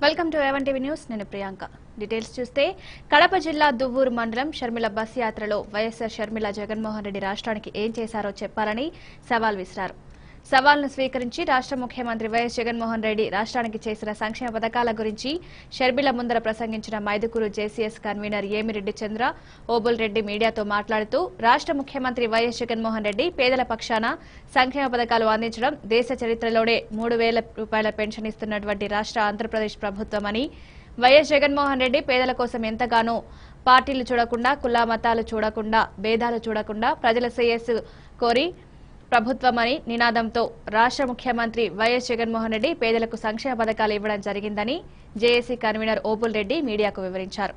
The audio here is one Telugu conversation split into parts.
వెల్కమ్ టు ఎవన్ టీవీ న్యూస్ నేను ప్రియాంక డీటెయిల్స్ చూస్తే కడప జిల్లా దువ్వూరు మండలం షర్మిల బస్ యాత్రలో వైఎస్ఆర్ షర్మిల జగన్మోహన్ రెడ్డి రాష్ట్రానికి ఏం చేశారో చెప్పాలని సవాల్ విసిరారు సవాల్ను స్వీకరించి రాష్ట్ర ముఖ్యమంత్రి వైఎస్ జగన్మోహన్ రెడ్డి రాష్ట్రానికి చేసిన సంక్షేమ పథకాల గురించి షర్మిల ముందర ప్రసంగించిన మైదుకూరు జేసీఎస్ కన్వీనర్ ఏమిరెడ్డి చంద్ర ఓబుల్ రెడ్డి మీడియాతో మాట్లాడుతూ రాష్ట్ర ముఖ్యమంత్రి వైఎస్ జగన్మోహన్ రెడ్డి పేదల పక్షాన సంక్షేమ పథకాలు అందించడం దేశ చరిత్రలోనే మూడు వేల రూపాయల పెన్షన్ ఇస్తున్నటువంటి రాష్ట్ర ఆంధ్రప్రదేశ్ ప్రభుత్వమని వైఎస్ జగన్మోహన్ రెడ్డి పేదల కోసం ఎంతగానో పార్టీలు చూడకుండా కుల మతాలు చూడకుండా భేదాలు చూడకుండా ప్రజల శ్రేయస్సు కోరి ప్రభుత్వమని నినాదంతో రాష్ట్ర ముఖ్యమంత్రి వైఎస్ జగన్మోహన్ రెడ్డి పేదలకు సంక్షేమ పథకాలు ఇవ్వడం జరిగిందని జేఏసీ కన్వీనర్ ఓపుల్ రెడ్డి మీడియాకు వివరించారు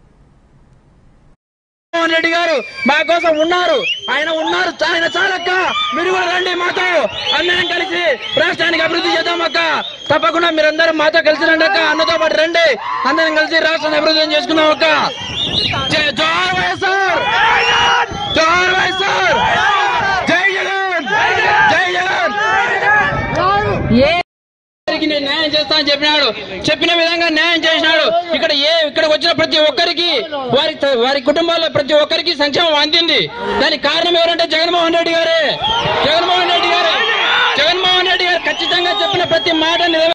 జగన్మోహన్ రెడ్డి గారు మా కోసం ఉన్నారు ఆయన ఉన్నారు ఆయన చాలక్క మీరు కూడా రండి మాతో అందరం కలిసి రాష్ట్రానికి అభివృద్ధి చేద్దాం అక్క తప్పకుండా మీరందరూ మాతో కలిసి రండి అక్క అన్నతో పాటు రండి అందరం కలిసి రాష్ట్రాన్ని అభివృద్ధి చేసుకుందాం అక్క జై- జోహార్ వైఎస్ఆర్ జోహార్ వైఎస్ఆర్ జై జగన్ జై జగన్ ఏ ఒక్కరికి నేను న్యాయం చేస్తా అని చెప్పినాడు చెప్పిన విధంగా న్యాయం చేసినాడు ఇక్కడ ఏ ఇక్కడికి వచ్చిన ప్రతి ఒక్కరికి వారి వారి కుటుంబాల్లో ప్రతి ఒక్కరికి సంక్షేమం అందింది దానికి కారణం ఎవరంటే జగన్మోహన్ రెడ్డి గారే జగన్మోహన్ రెడ్డి గారు జగన్మోహన్ రెడ్డి గారు ఖచ్చితంగా చెప్పిన ప్రతి మాట నిలబె-